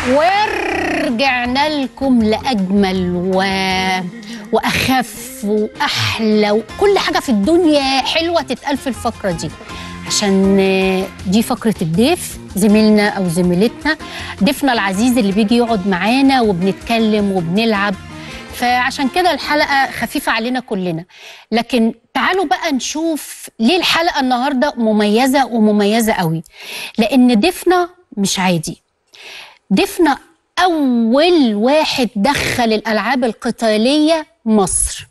ورجعنا لكم لأجمل و... وأخف وأحلى وكل حاجة في الدنيا حلوة تتقال في الفقرة دي عشان دي فقرة الضيف زميلنا أو زميلتنا ضيفنا العزيز اللي بيجي يقعد معانا وبنتكلم وبنلعب فعشان كده الحلقة خفيفة علينا كلنا لكن تعالوا بقى نشوف ليه الحلقة النهاردة مميزة ومميزة قوي لأن ضيفنا مش عادي ضيفنا أول واحد دخل الألعاب القتالية مصر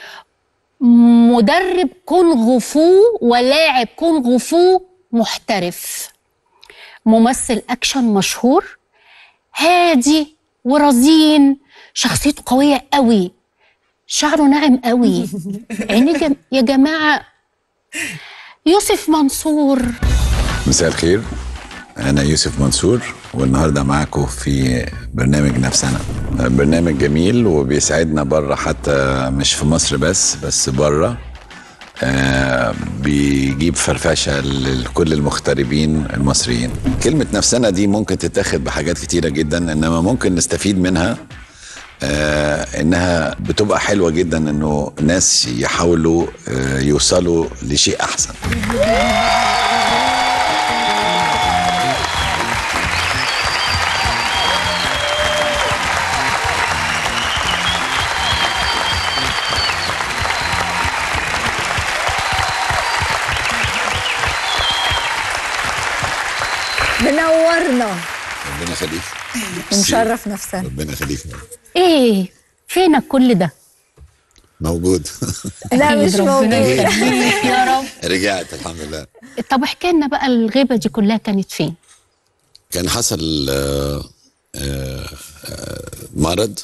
مدرب كونغ فو ولاعب كونغ فو محترف ممثل أكشن مشهور هادي ورزين شخصيته قوية قوي شعره ناعم قوي يعني جم... يا جماعة يوسف منصور مساء الخير أنا يوسف منصور والنهاردة معاكم في برنامج نفسنا برنامج جميل وبيساعدنا بره حتى مش في مصر بس بس بره آه بيجيب فرفشه لكل المغتربين المصريين كلمه نفسنا دي ممكن تتاخد بحاجات كتيره جدا انما ممكن نستفيد منها آه انها بتبقى حلوه جدا انه ناس يحاولوا آه يوصلوا لشيء احسن منورنا ربنا يخليك ونشرف نفسنا ربنا يخليك ايه فينك كل ده موجود لا مش ربنا موجود يخليك يا رب رجعت الحمد لله طب احكي لنا بقى الغيبة دي كلها كانت فين كان حصل آه، آه، آه، مرض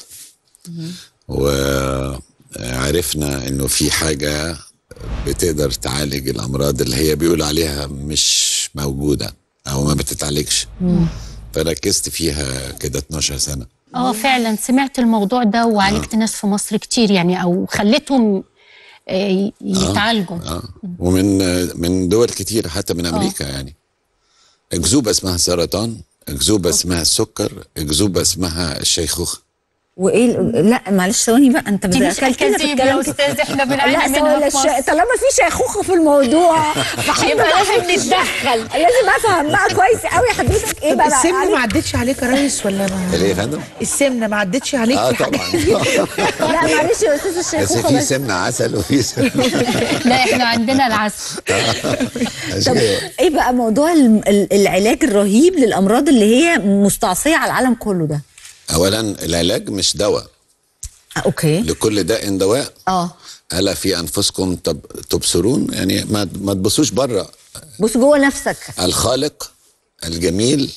وعرفنا انه في حاجه بتقدر تعالج الامراض اللي هي بيقول عليها مش موجوده او ما بتتعالجش فركزت فيها كده 12 سنه اه فعلا سمعت الموضوع ده وعالجت ناس في مصر كتير يعني او خليتهم آه، يتعالجوا اه ومن آه، من دول كتير حتى من امريكا يعني اكذوبه اسمها السرطان اكذوبه اسمها السكر اكذوبه اسمها الشيخوخه وايه ال- لا معلش ثواني بقى انت دي مش بتكلمنا في أكاذيب الكلام يا كده. أستاذ، إحنا لا بنعاني ثواني منها في الش- مصر. طالما في شيخوخه في الموضوع يبقى لازم نتدخل لازم افهم بقى كويس قوي حضرتك ايه بقى السمنه عليك؟ ما عدتش عليك يا ريس ولا ما ليه يا فندم؟ السمنه ما عدتش عليك اه في طبعا لا معلش يا استاذ بس الشيخوخه في بس سمنه عسل وفي سمنه لا احنا عندنا العسل عشان طب كده. ايه بقى موضوع الم- ال- العلاج الرهيب للامراض اللي هي مستعصيه على العالم كله ده اولا العلاج مش دواء آه، اوكي لكل داء دواء اه الا في انفسكم تب... تبصرون يعني ما ما تبصوش بره بص جوه نفسك الخالق الجميل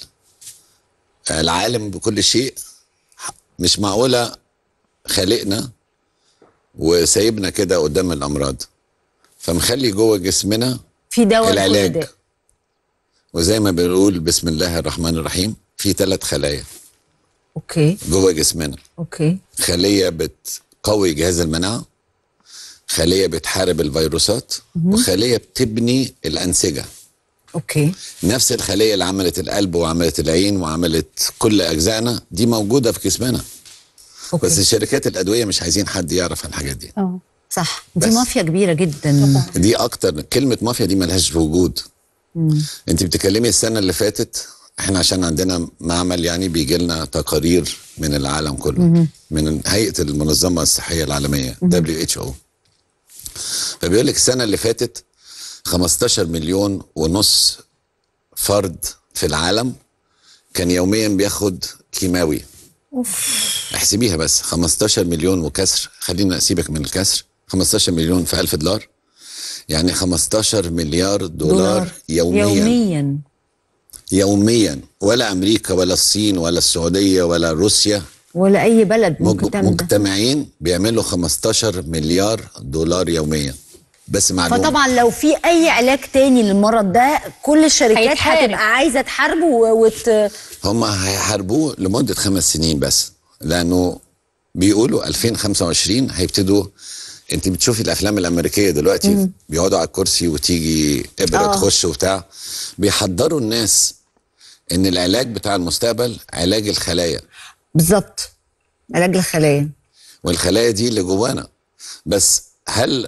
العالم بكل شيء مش معقوله خالقنا وسايبنا كده قدام الامراض فمخلي جوه جسمنا في دواء لكل العلاج ده. وزي ما بنقول بسم الله الرحمن الرحيم في ثلاث خلايا اوكي جوه جسمنا اوكي خليه بتقوي جهاز المناعه خليه بتحارب الفيروسات وخليه بتبني الانسجه اوكي نفس الخليه اللي عملت القلب وعملت العين وعملت كل اجزائنا دي موجوده في جسمنا اوكي بس شركات الادويه مش عايزين حد يعرف عن الحاجات دي اه صح دي بس. مافيا كبيره جدا دي اكتر كلمه مافيا دي ملهاش وجود انت بتكلمي السنه اللي فاتت احنا عشان عندنا معمل يعني بيجي لنا تقارير من العالم كله من هيئه المنظمه الصحيه العالميه WHO فبيقول لك السنه اللي فاتت 15 مليون ونص فرد في العالم كان يوميا بياخد كيماوي احسبيها بس 15 مليون وكسر خلينا سيبك من الكسر 15 مليون في 1000 دولار يعني 15 مليار دولار, دولار يوميا يوميا يوميا يوميا ولا امريكا ولا الصين ولا السعوديه ولا روسيا ولا اي بلد ممكن مج- تعمل ده مجتمعين بيعملوا 15 مليار دولار يوميا بس معلومه فطبعا لو في اي علاج تاني للمرض ده كل الشركات هيتحارب. هتبقى عايزه تحاربه و- وت... هم هيحاربوه لمده خمس سنين بس لانه بيقولوا 2025 هيبتدوا انت بتشوفي الافلام الامريكيه دلوقتي بيقعدوا على الكرسي وتيجي ابره آه. تخش وبتاع بيحضروا الناس ان العلاج بتاع المستقبل علاج الخلايا بالظبط علاج الخلايا والخلايا دي اللي جوانا بس هل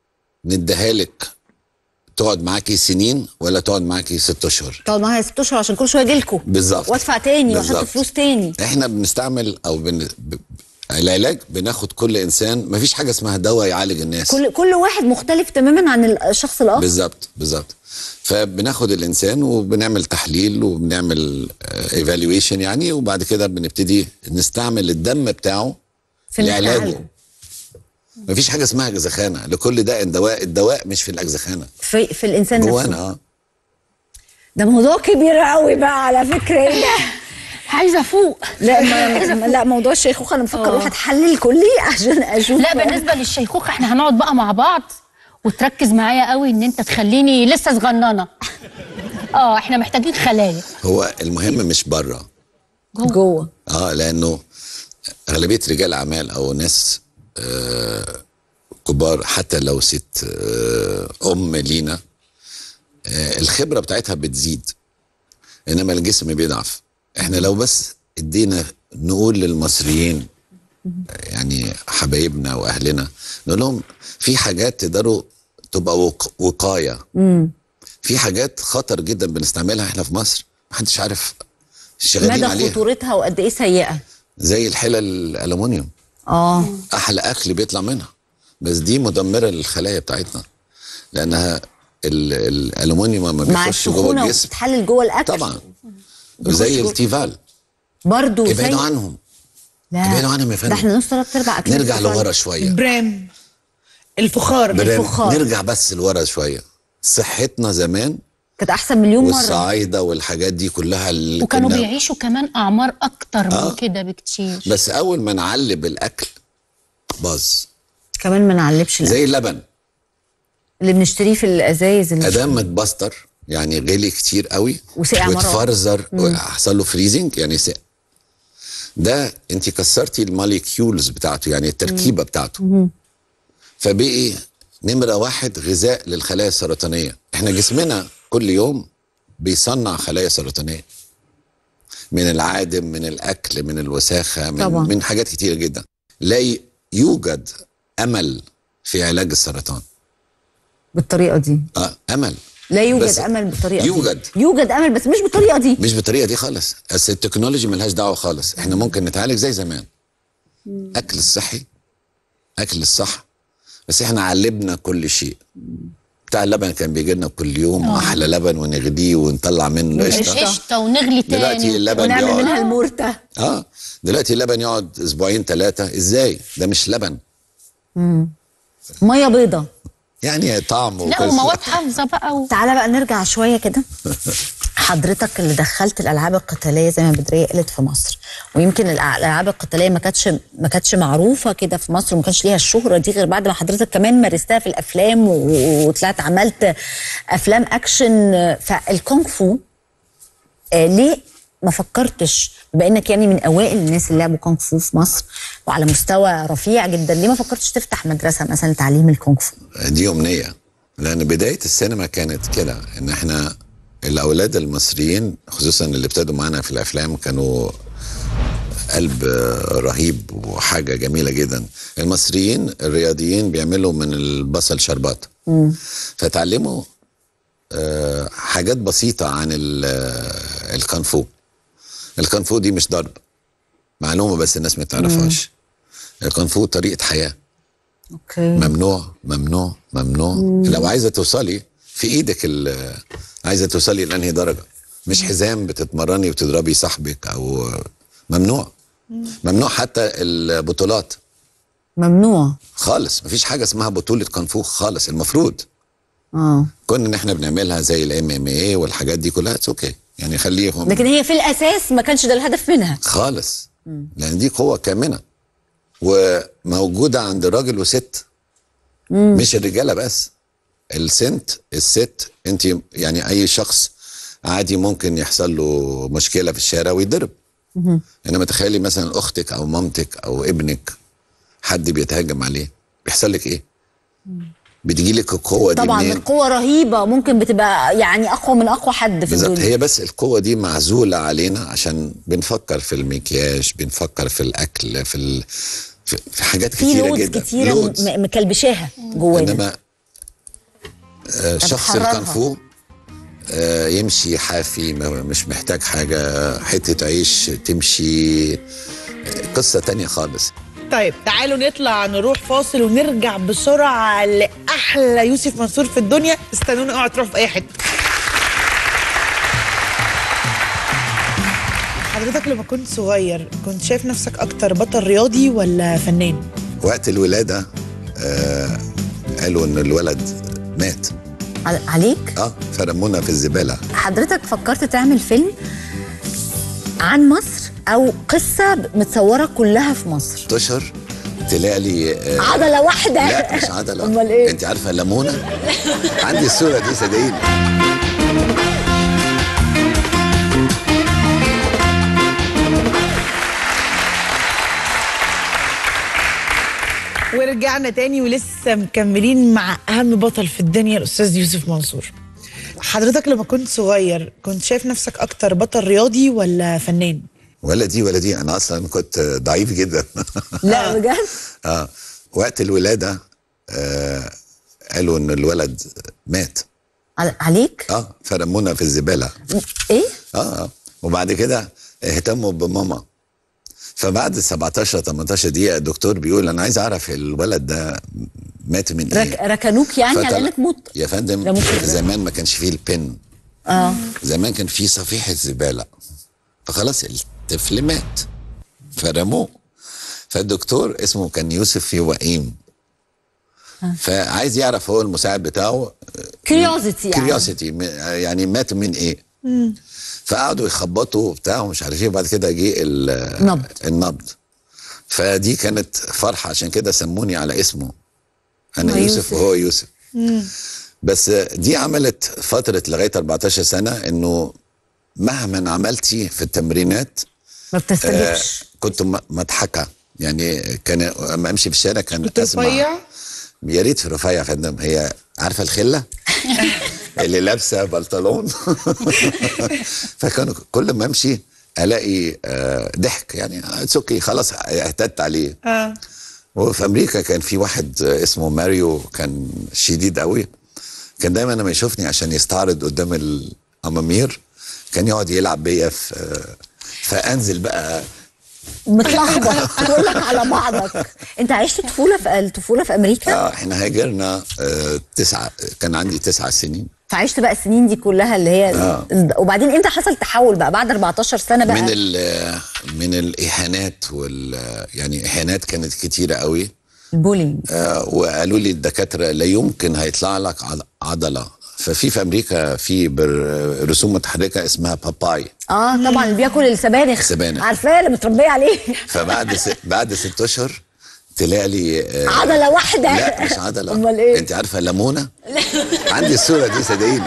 نديها لك تقعد معاكي سنين ولا تقعد معاكي ست اشهر تقعد معايا ست اشهر عشان كل شويه اجي لكم بالظبط وادفع تاني واحط بالظبط. فلوس تاني احنا بنستعمل او بن... ب... العلاج بناخد كل انسان مفيش حاجه اسمها دواء يعالج الناس كل كل واحد مختلف تماما عن الشخص الاخر بالظبط بالظبط فبناخد الانسان وبنعمل تحليل وبنعمل ايفالويشن يعني وبعد كده بنبتدي نستعمل الدم بتاعه في لعلاجه العلاج. مفيش حاجه اسمها اجزخانه لكل داء دواء الدواء مش في الاجزخانه في في الانسان جوانا نفسه اه ده موضوع كبير قوي بقى على فكره ايه ده عايزه افوق لا ما لا موضوع الشيخوخه انا بفكر اروح اتحلل كلي عشان اشوف لا بالنسبه للشيخوخه احنا هنقعد بقى مع بعض وتركز معايا قوي ان انت تخليني لسه صغننه اه احنا محتاجين خلايا هو المهم مش بره جوه اه لانه اغلبيه رجال اعمال او ناس آه كبار حتى لو ست آه ام لينا آه الخبره بتاعتها بتزيد انما الجسم بيضعف احنا لو بس ادينا نقول للمصريين يعني حبايبنا واهلنا نقول لهم في حاجات تقدروا تبقى وق- وقايه في حاجات خطر جدا بنستعملها احنا في مصر محدش عارف شغالين مدى عليها خطورتها وقد ايه سيئه زي الحلل الالومنيوم اه احلى اكل بيطلع منها بس دي مدمره للخلايا بتاعتنا لانها ال- الالومنيوم لما مع بيخش جوه السخونه الجسم وبتتحلل جوه الاكل طبعا زي جوه. التيفال برضه ابعدوا عنهم لا ابعدوا عنهم يا ده فندم. احنا نص ثلاث ارباع اكلنا نرجع بتطلع- لورا شويه برام الفخار برام، الفخار. نرجع بس لورا شويه صحتنا زمان كانت احسن مليون مره والصعايده والحاجات دي كلها اللي وكانوا كنا- بيعيشوا كمان اعمار اكتر من آه. كده بكتير بس اول ما نعلب الاكل باظ كمان ما نعلبش الأكل. زي اللبن اللي بنشتريه في الازايز اللي ادام متبستر يعني غلي كتير قوي وسقع مرة واحدة. واتفرزر وحصل له فريزنج يعني سقع ده انت كسرتي الموليكيولز بتاعته يعني التركيبه بتاعته فبقي نمره واحد غذاء للخلايا السرطانيه احنا جسمنا كل يوم بيصنع خلايا سرطانيه من العادم من الاكل من الوساخه من, طبعا. من حاجات كتيره جدا لا ي- يوجد امل في علاج السرطان بالطريقه دي اه امل لا يوجد بس امل بالطريقه يوجد. دي يوجد امل بس مش بالطريقه دي مش بالطريقه دي خالص اصل التكنولوجي ملهاش دعوه خالص احنا ممكن نتعالج زي زمان اكل الصحي اكل الصح بس احنا علبنا كل شيء بتاع اللبن كان بيجي لنا كل يوم احلى لبن ونغليه ونطلع منه مش قشطه قشطه ونغلي دلوقتي تاني اللبن ونعمل بيقعد منها المورته اه دلوقتي اللبن يقعد اسبوعين ثلاثه ازاي ده مش لبن ميه بيضه يعني طعم لا وقصة. ومواد حافظه بقى و... تعالى بقى نرجع شويه كده حضرتك اللي دخلت الالعاب القتاليه زي ما بدريه قالت في مصر ويمكن الأع- الالعاب القتاليه ما كانتش ما كانتش معروفه كده في مصر وما كانش ليها الشهره دي غير بعد ما حضرتك كمان مارستها في الافلام و- وطلعت عملت افلام اكشن فالكونغ فو آه ليه ما فكرتش بما انك يعني من اوائل الناس اللي لعبوا كونغ فو في مصر وعلى مستوى رفيع جدا ليه ما فكرتش تفتح مدرسه مثلا لتعليم الكونغ فو دي أمنية لأن بداية السينما كانت كده إن إحنا الأولاد المصريين خصوصا اللي ابتدوا معانا في الأفلام كانوا قلب رهيب وحاجة جميلة جدا المصريين الرياضيين بيعملوا من البصل شربات فتعلموا آه، حاجات بسيطة عن ال- آه، الكونفو الكونفو دي مش ضرب معلومة بس الناس ما تعرفهاش الكونفو طريقة حياة اوكي ممنوع ممنوع ممنوع لو عايزه توصلي في ايدك ال- عايزه توصلي لانهي درجه مش حزام بتتمرني وتضربي صاحبك او ممنوع ممنوع حتى البطولات ممنوع خالص مفيش حاجه اسمها بطوله كونفو خالص المفروض اه كنا ان احنا بنعملها زي الام ام اي والحاجات دي كلها اتس اوكي يعني خليهم لكن هي في الاساس ما كانش ده الهدف منها خالص لان دي قوه كامنه وموجوده عند راجل وست مش الرجاله بس السنت الست انت يعني اي شخص عادي ممكن يحصل له مشكله في الشارع ويضرب انما تخيلي مثلا اختك او مامتك او ابنك حد بيتهاجم عليه بيحصل لك ايه بتجي لك القوه دي طبعا منين القوه رهيبه ممكن بتبقى يعني اقوى من اقوى حد في بالظبط الدنيا هي بس القوه دي معزوله علينا عشان بنفكر في المكياج بنفكر في الاكل في ال... في في حاجات في كتيره لودز جدا كتيره لودز. م- مكلبشاها جوانا انما آه، شخص بتحررها. الكونفو آه، يمشي حافي ما- مش محتاج حاجه حته عيش تمشي آه، قصه تانية خالص طيب تعالوا نطلع نروح فاصل ونرجع بسرعه لاحلى يوسف منصور في الدنيا استنونا اوعوا تروحوا في اي حته حضرتك لما كنت صغير كنت شايف نفسك اكتر بطل رياضي ولا فنان وقت الولاده آه، قالوا ان الولد مات عل- عليك اه فرمونا في الزباله حضرتك فكرت تعمل فيلم عن مصر او قصه متصوره كلها في مصر تشهر طلع لي آه، عضله واحده لا مش عضله امال ايه انت عارفه ليمونه عندي الصوره دي صدقيني ورجعنا تاني ولسه مكملين مع اهم بطل في الدنيا الاستاذ يوسف منصور حضرتك لما كنت صغير كنت شايف نفسك اكتر بطل رياضي ولا فنان ولا دي ولا دي انا اصلا كنت ضعيف جدا لا بجد اه وقت الولاده آه قالوا ان الولد مات عل- عليك اه فرمونا في الزباله ايه اه اه وبعد كده اهتموا بماما فبعد 17 18 دقيقه الدكتور بيقول انا عايز اعرف الولد ده مات من رك... ايه ركنوك يعني على فطلع- انك موت يا فندم ده ممكن. زمان ما كانش فيه البن اه زمان كان في صفيحة زبالة فخلاص الطفل مات فرموه فالدكتور اسمه كان يوسف في وئيم فعايز يعرف هو المساعد بتاعه كيوريوزيتي يعني كيوريوسيتي يعني مات من ايه فقعدوا يخبطوا وبتاع ومش عارف ايه وبعد كده جه ال- نبض. النبض فدي كانت فرحة عشان كده سموني على اسمه انا هو يوسف يوسف. وهو يوسف بس دي عملت فترة لغاية 14 سنة انه مهما عملتي في التمرينات ما آه بتستجبش كنت م- مضحكة يعني كان لما امشي في الشارع كان كنت اسمع رفيع يا ريت في رفيع يا فندم هي عارفة الخلة اللي لابسة بنطلون فكانوا كل ما امشي الاقي آه ضحك يعني اتس اوكي خلاص اعتدت عليه اه وفي امريكا كان في واحد اسمه ماريو كان شديد قوي كان دايما لما يشوفني عشان يستعرض قدام الامامير كان يقعد يلعب بيا في فانزل بقى متلخبط تقول لك على بعضك انت عشت طفوله في الطفوله في امريكا اه احنا هاجرنا آه تسعة كان عندي تسعة سنين فعشت بقى السنين دي كلها اللي هي آه. وبعدين امتى حصل تحول بقى بعد 14 سنه بقى من ال من الاهانات وال يعني اهانات كانت كتيره قوي البولينج آه وقالوا لي الدكاتره لا يمكن هيطلع لك عض- عضله ففي في امريكا في بر- رسوم متحركه اسمها باباي اه طبعا اللي بياكل السبانخ السبانخ. عارفاه اللي متربيه عليه فبعد س... بعد ست اشهر طلع لي آه، عضله واحده لا مش عضله امال ايه انت عارفه ليمونه عندي الصوره دي صدقيني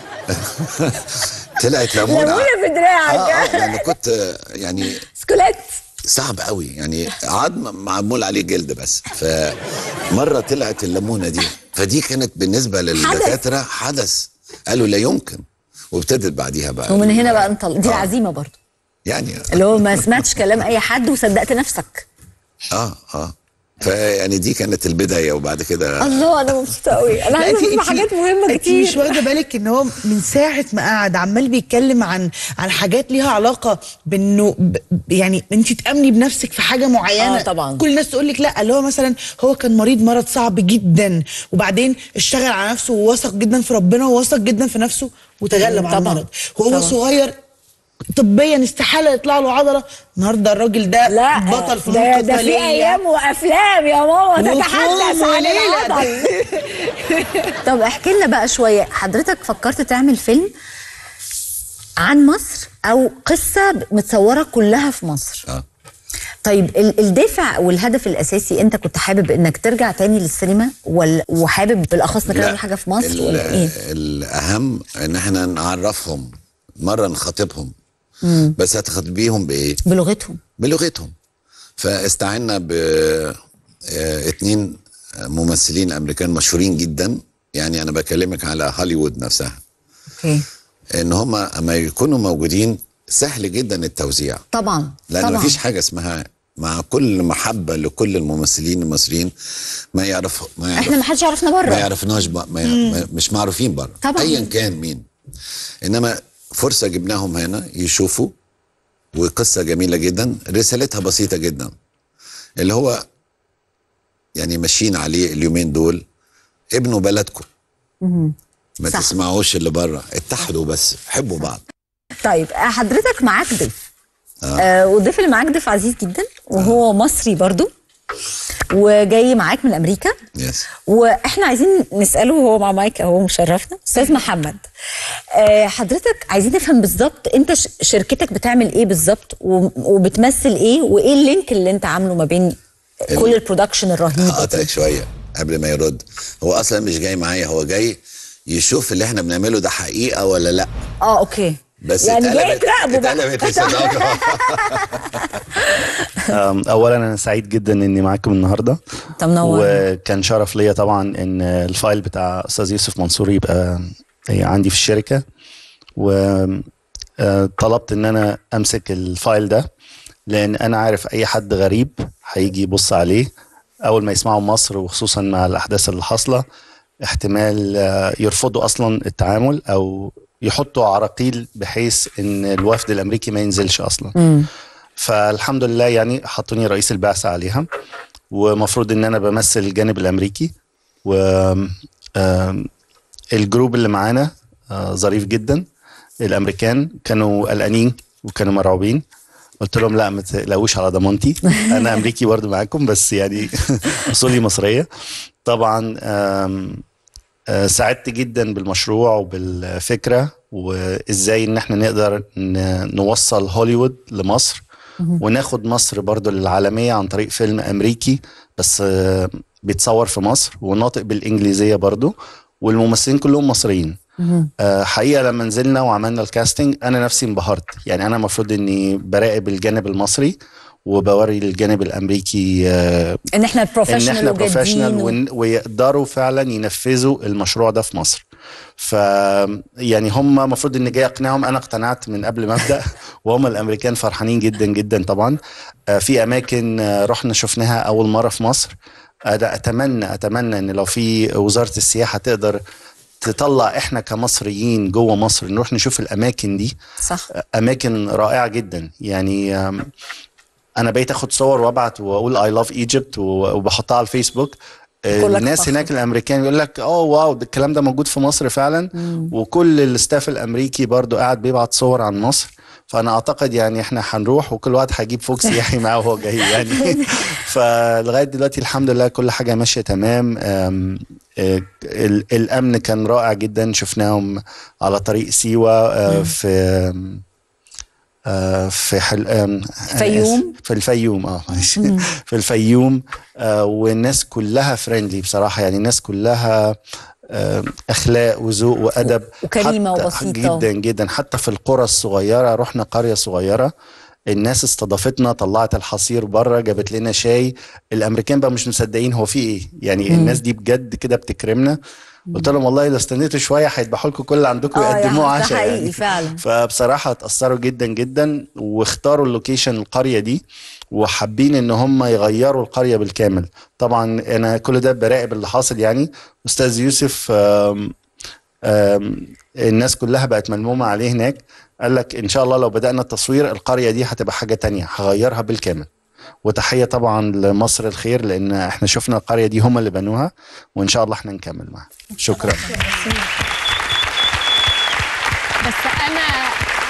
طلعت ليمونه ليمونه في اه دراعك اه لان كنت آه، يعني سكولات صعب قوي يعني عظم معمول عليه جلد بس فمره طلعت الليمونه دي فدي كانت بالنسبه للدكاتره حدث قالوا لا يمكن وابتدت بعديها بقى ومن هنا بقى انطلق دي آه. العزيمه برضو يعني اللي هو ما سمعتش كلام اي حد وصدقت نفسك اه اه فيعني دي كانت البدايه وبعد كده الله انا مبسوطه قوي انا عايزه اسمع حاجات مهمه انت مش كتير واخده بالك ان هو من ساعه ما قعد عمال بيتكلم عن عن حاجات ليها علاقه بانه ب- يعني انت تامني بنفسك في حاجه معينه آه طبعاً. كل الناس تقول لك لا اللي هو مثلا هو كان مريض مرض صعب جدا وبعدين اشتغل على نفسه ووثق جدا في ربنا ووثق جدا في نفسه وتغلب على طبعاً. المرض وهو طبعاً. صغير طبيا استحاله يطلع له عضله النهارده الراجل ده لا بطل في ده, ده في ايام وافلام يا ماما تتحدث عن وليلة. العضل طب احكي لنا بقى شويه حضرتك فكرت تعمل فيلم عن مصر او قصه متصوره كلها في مصر اه طيب ال- الدافع والهدف الاساسي انت كنت حابب انك ترجع تاني للسينما ولا وحابب بالاخص انك تعمل حاجه في مصر ال- ولا ايه الاهم ان احنا نعرفهم مره نخاطبهم بس هتخاطبيهم بايه بلغتهم بلغتهم فاستعنا ب آه، اتنين ممثلين امريكان مشهورين جدا يعني انا بكلمك على هوليوود نفسها اوكي ان هم اما يكونوا موجودين سهل جدا التوزيع طبعا لان طبعا مفيش حاجه اسمها مع كل محبه لكل الممثلين المصريين ما يعرف ما يعرف احنا ما حدش يعرفنا ما بره يعرفناش ب... ما ما مش معروفين بره طبعاً. ايا كان مين انما فرصه جبناهم هنا يشوفوا وقصه جميله جدا رسالتها بسيطه جدا اللي هو يعني ماشيين عليه اليومين دول ابنوا بلدكم ما صح. تسمعوش اللي بره اتحدوا بس حبوا بعض طيب حضرتك معاك ضيف آه والضيف اللي معاك ضيف عزيز جدا وهو مصري برضو وجاي معاك من امريكا يس واحنا عايزين نساله وهو مع مايك اهو مشرفنا استاذ محمد آه حضرتك عايزين نفهم بالظبط انت ش- شركتك بتعمل ايه بالظبط و- وبتمثل ايه وايه اللينك اللي انت عامله ما بين كل البرودكشن الرهيب هقطعك شويه قبل ما يرد هو اصلا مش جاي معايا هو جاي يشوف اللي احنا بنعمله ده حقيقه ولا لا اه اوكي بس يعني جاي اتقلبت تراقبه بقى اتقلبت لصداقه أم، اولا انا سعيد جدا اني معاكم النهارده انت منور وكان شرف ليا طبعا ان الفايل بتاع استاذ يوسف منصور يبقى عندي في الشركه وطلبت ان انا امسك الفايل ده لان انا عارف اي حد غريب هيجي يبص عليه اول ما يسمعوا مصر وخصوصا مع الاحداث اللي حاصله احتمال آه، يرفضوا اصلا التعامل او يحطوا عراقيل بحيث ان الوفد الامريكي ما ينزلش اصلا مم. فالحمد لله يعني حطوني رئيس البعثه عليها ومفروض ان انا بمثل الجانب الامريكي و آم، الجروب اللي معانا آه، ظريف جدا الامريكان كانوا قلقانين وكانوا مرعوبين قلت لهم لا ما تقلقوش على ضمانتي انا امريكي برضو معاكم بس يعني اصولي مصريه طبعا آم، آه، سعدت جدا بالمشروع وبالفكره وازاي ان احنا نقدر ن- نوصل هوليوود لمصر وناخد مصر برضو للعالميه عن طريق فيلم امريكي بس آه، بيتصور في مصر وناطق بالانجليزيه برضو والممثلين كلهم مصريين آه، حقيقه لما نزلنا وعملنا الكاستنج انا نفسي انبهرت يعني انا المفروض اني براقب الجانب المصري وبوري الجانب الامريكي آه، ان احنا ان بروفيشنال احنا بروفيشنال وجادين و... ويقدروا فعلا ينفذوا المشروع ده في مصر ف يعني هم المفروض ان جاي اقنعهم انا اقتنعت من قبل ما ابدا وهم الامريكان فرحانين جدا جدا طبعا آه، في اماكن آه، رحنا شفناها اول مره في مصر آه، ده اتمنى اتمنى ان لو في وزاره السياحه تقدر تطلع احنا كمصريين جوه مصر نروح نشوف الاماكن دي صح اماكن رائعه جدا يعني آم، انا بقيت اخد صور وابعت واقول اي لاف ايجيبت وبحطها على الفيسبوك آه، كلك الناس فخر. هناك الامريكان يقول لك اه واو ده الكلام ده موجود في مصر فعلا وكل الستاف الامريكي برضو قاعد بيبعت صور عن مصر فانا اعتقد يعني احنا هنروح وكل واحد هيجيب فوق سياحي معاه وهو جاي يعني فلغايه دلوقتي الحمد لله كل حاجه ماشيه تمام آم، آه، ال- الامن كان رائع جدا شفناهم على طريق سيوه آه، في آم، آه، في حل... آم، الفيوم؟ في الفيوم اه معلش في الفيوم آه، والناس كلها فريندلي بصراحه يعني الناس كلها آه، اخلاق وذوق وادب وكريمة حتى- وبسيطة. جدا جدا حتى في القرى الصغيره رحنا قريه صغيره الناس استضافتنا طلعت الحصير بره جابت لنا شاي الامريكان بقى مش مصدقين هو في ايه يعني الناس دي بجد كده بتكرمنا قلت لهم والله لو استنيتوا شويه هيذبحوا لكم كل اللي عندكم اه ويقدموه يعني ده عشاء حقيقي يعني فعلا فبصراحه اتاثروا جدا جدا واختاروا اللوكيشن القريه دي وحابين ان هم يغيروا القريه بالكامل طبعا انا كل ده براقب اللي حاصل يعني استاذ يوسف آم آم الناس كلها بقت ملمومه عليه هناك قال لك ان شاء الله لو بدانا التصوير القريه دي هتبقى حاجه تانية هغيرها بالكامل وتحيه طبعا لمصر الخير لان احنا شفنا القريه دي هم اللي بنوها وان شاء الله احنا نكمل معاها شكرا بس انا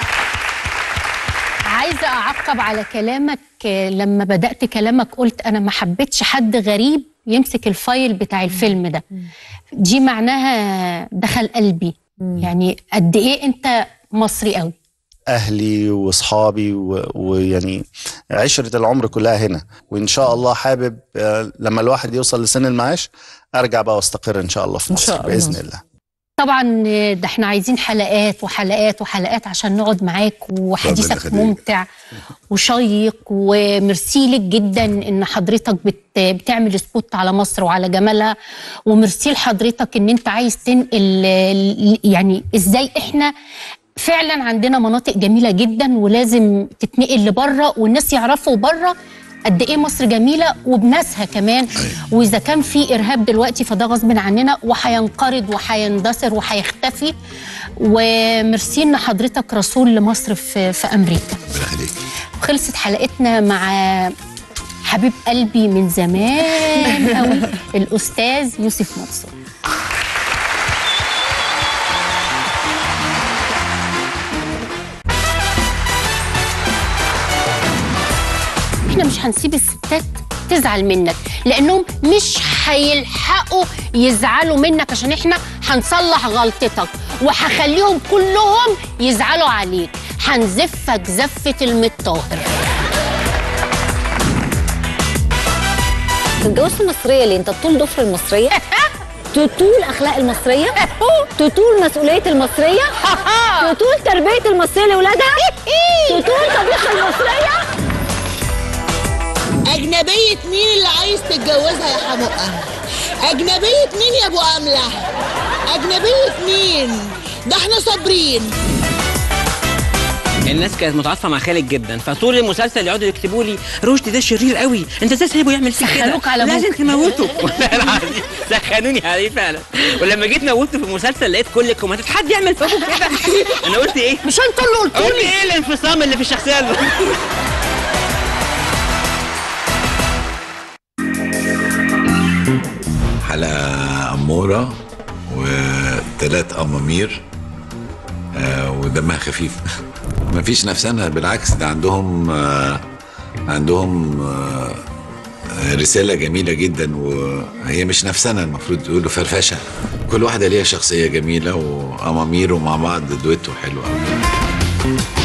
عايزه اعقب على كلامك آه، لما بدات كلامك قلت انا ما حبيتش حد غريب يمسك الفايل بتاع الفيلم ده دي معناها دخل قلبي يعني قد ايه انت مصري قوي اهلي واصحابي و- ويعني عشره العمر كلها هنا وان شاء الله حابب آه، لما الواحد يوصل لسن المعاش ارجع بقى واستقر ان شاء الله في إن مصر شاء الله. باذن الله طبعا آه، ده احنا عايزين حلقات وحلقات وحلقات عشان نقعد معاك وحديثك يخليك. ممتع وشيق وميرسي لك جدا ان حضرتك بت بتعمل سبوت على مصر وعلى جمالها وميرسي لحضرتك ان انت عايز تنقل آه، يعني ازاي احنا فعلا عندنا مناطق جميله جدا ولازم تتنقل لبره والناس يعرفوا بره قد ايه مصر جميله وبناسها كمان واذا كان في ارهاب دلوقتي فده غصب عننا وهينقرض وهيندثر وهيختفي وميرسي ان حضرتك رسول لمصر في في امريكا ربنا يخليك خلصت حلقتنا مع حبيب قلبي من زمان قوي الاستاذ يوسف منصور احنا مش هنسيب الستات تزعل منك لانهم مش هيلحقوا يزعلوا منك عشان احنا هنصلح غلطتك وهخليهم كلهم يزعلوا عليك هنزفك زفة المطاهر اتجوزت مصريه ليه انت طول ضفر المصريه تطول اخلاق المصريه تطول مسؤوليه المصريه تطول تربيه المصريه لاولادها تطول طبيخ المصريه أجنبية مين اللي عايز تتجوزها يا حمقى؟ أجنبية مين يا أبو أملة؟ أجنبية مين؟ ده احنا صابرين الناس كانت متعاطفه مع خالد جدا فطول المسلسل يقعدوا يكتبوا لي رشدي ده شرير قوي انت ازاي سايبه يعمل فيك كده سخنوك على لازم أبوك. تموته والله العظيم سخنوني عليه فعلا ولما جيت موته في المسلسل لقيت كل الكومنتات حد يعمل في ابوك كده انا قلت ايه مش انت اللي قلت قلت لي ايه الانفصام اللي في الشخصيه اللي حلقة أمورة وثلاث أمامير آه، ودمها خفيف مفيش نفسنا بالعكس ده عندهم آه، عندهم آه، رسالة جميلة جدا وهي مش نفسنا المفروض يقولوا فرفشة كل واحدة ليها شخصية جميلة وأمامير ومع بعض دويتو حلو أوي